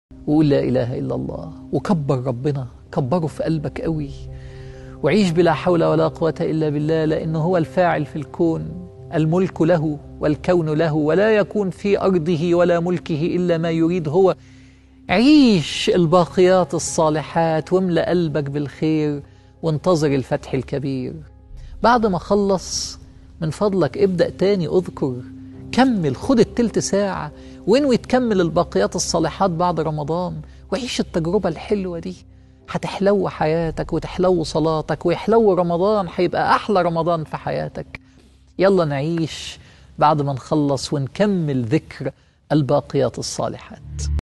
وقول لا إله إلا الله وكبر ربنا كبره في قلبك قوي وعيش بلا حول ولا قوة إلا بالله لأنه هو الفاعل في الكون الملك له والكون له ولا يكون في أرضه ولا ملكه إلا ما يريد هو عيش الباقيات الصالحات واملأ قلبك بالخير وانتظر الفتح الكبير بعد ما خلص من فضلك ابدأ تاني اذكر كمل خد التلت ساعة وانوي تكمل الباقيات الصالحات بعد رمضان وعيش التجربة الحلوة دي هتحلو حياتك وتحلو صلاتك ويحلو رمضان هيبقى أحلى رمضان في حياتك يلا نعيش بعد ما نخلص ونكمل ذكر الباقيات الصالحات